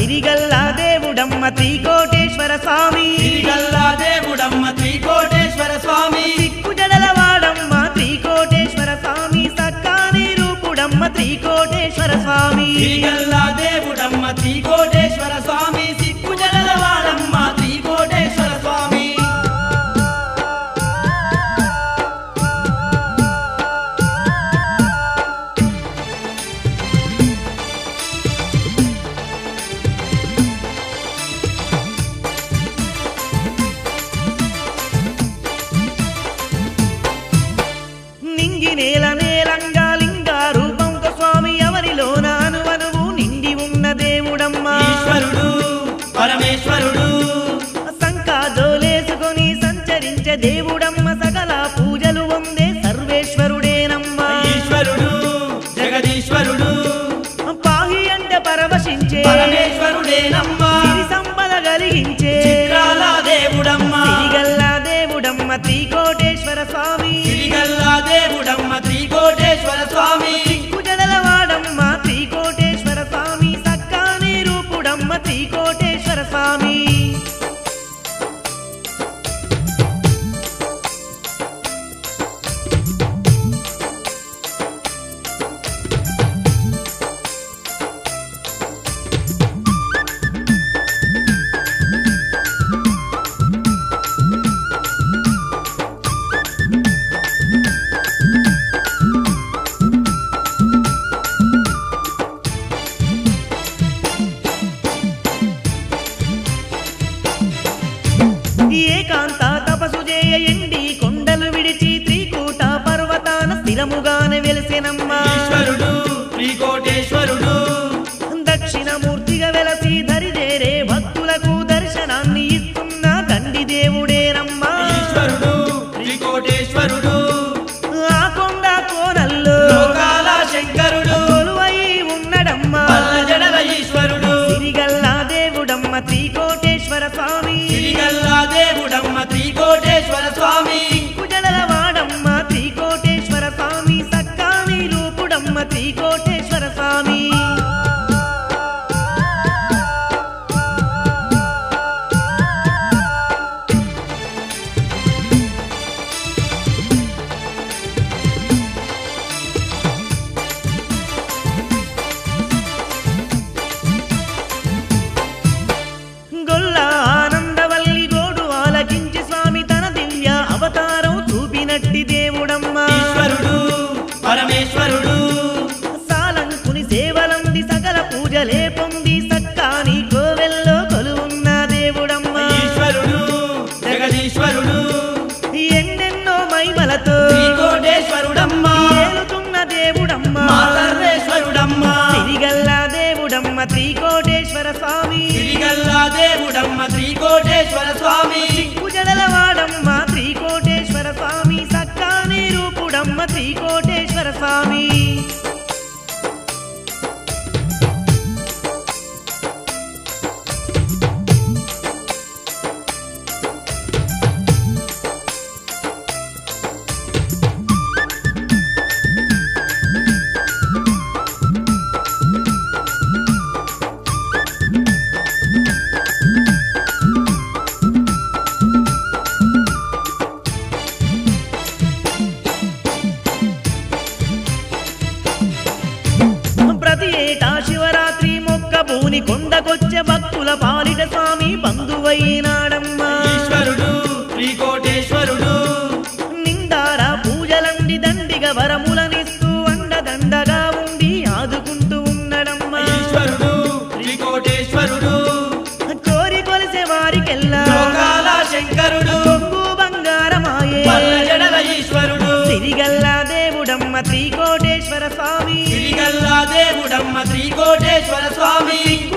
సిరిగల్లా దేవుడమ్మ త్రికోటేశ్వర స్వామి సిరిగల్లా దేవుడమ్మ త్రికోటేశ్వర స్వామి సిక్కుజడల వాడమ్మ త్రికోటేశ్వర స్వామి సక్కాని రూపుడమ్మ త్రికోటేశ్వర స్వామి సిరిగల్లా దేవుడమ్మ త్రికోటేశ్వర స్వామి సిక్కు జడల వాడమ్మ త్రికోటేశ్వర స్వామి నింగి నేల నేలంగా లింగా రూపంతో స్వామి ఎవరిలోన అనువనువు నిండి ఉన్న దేవుడమ్మ ఈశ్వరుడు పరమేశ్వరుడు సంకాజోలేసుకొని సంచరించే దేవుడమ్మ సకల పూజలు వందే సర్వేశ్వరుడేనమ్మ ఈశ్వరుడు జగదీశ్వరుడు పాహి అంటే పరవశించే పరమేశ్వరుడేనమ్మా సిరి సంపద కలిగించే చిత్రాల దేవుడమ్మ సిరిగల్లా దేవుడమ్మ త్రికోటేశ్వర స్వామి సిరిగల్లా దేవుడమ్మ త్రికోటేశ్వర స్వామి కుజడల వాడమ్మ త్రికోటేశ్వర స్వామి సక్కాని రూపుడమ్మ త్రికోటేశ్వర స్వామి ఏకాంత తపసు చేయ ఎండి కొండలు విడిచి త్రికూట పర్వతాన స్థిరముగానే వెలిసెనమ్మ ఈశ్వరుడు త్రికోటేశ్వరుడు దక్షిణమూర్తిగా వెలసి దరిదేరే భక్తులకు దర్శనాన్ని ఇస్తున్న దండి దేవుడేనమ్మ ఈశ్వరుడు త్రికోటేశ్వరుడు ఆ కొండ కోనల్లో లోకాల శంకరుడు కొలువై ఉన్నడమ్మ పల్ల జడల ఈశ్వరుడు సిరిగల్లా దేవుడమ్మ త్రికోటేశ్వర స్వామి సిరిగల్లా దేవుడమ్మ త్రికోటేశ్వర స్వామి కుజడల వాడమ్మ త్రికోటేశ్వర స్వామి సక్కాని రూపుడమ్మ త్రికోటేశ్వర స్వామి గొల్ల ఆనందవల్లి గోడు ఆలకించి స్వామి తన దివ్య అవతారం చూపినట్టి దేవుడమ్మ ఈశ్వరుడు పరమేశ్వరుడు సాలంకుని సేవలంది సకల పూజలే పొంది సక్కాని కోవెల్లో కొలువున్న దేవుడమ్మ ఈశ్వరుడు జగదీశ్వరుడు ఎన్నెన్నో మైమలతో త్రికోటేశ్వరుడమ్మ ఏలుతున్న దేవుడమ్మ మా సర్వేశ్వరుడమ్మ సిరిగల్లా దేవుడమ్మ త్రికోటేశ్వర స్వామి సిరిగల్లా దేవుడమ్మ త్రికోటేశ్వర స్వామి కుజడల వాడమ్మ త్రికోటేశ్వర స్వామి సక్కాని రూపుడమ్మ త్రికోటేశ్వర స్వామి ప్రతి ఏటా శివరాత్రి మొక్క భూని కొండకొచ్చే భక్తుల పాలిట స్వామి బంధువైనాడమ్మా ఈశ్వరుడు త్రికోటేశ్వరుడు నిండార పూజలండి దండిగా వరములనిస్తూ అండదండగా ఉండి ఆదుకుంటూ ఉన్నడమ్మా ఈశ్వరుడు త్రికోటేశ్వరుడు కోరి కొలిసే వారికెల్లా లోకాల శంకరుడు కొంగు బంగారమాయే పల్ల జడల ఈశ్వరుడు సిరిగల్లా దేవుడమ్మ త్రికోటేశ్వర స్వామి సిరిగల్లా దేవుడమ్మ త్రికోటేశ్వర స్వామి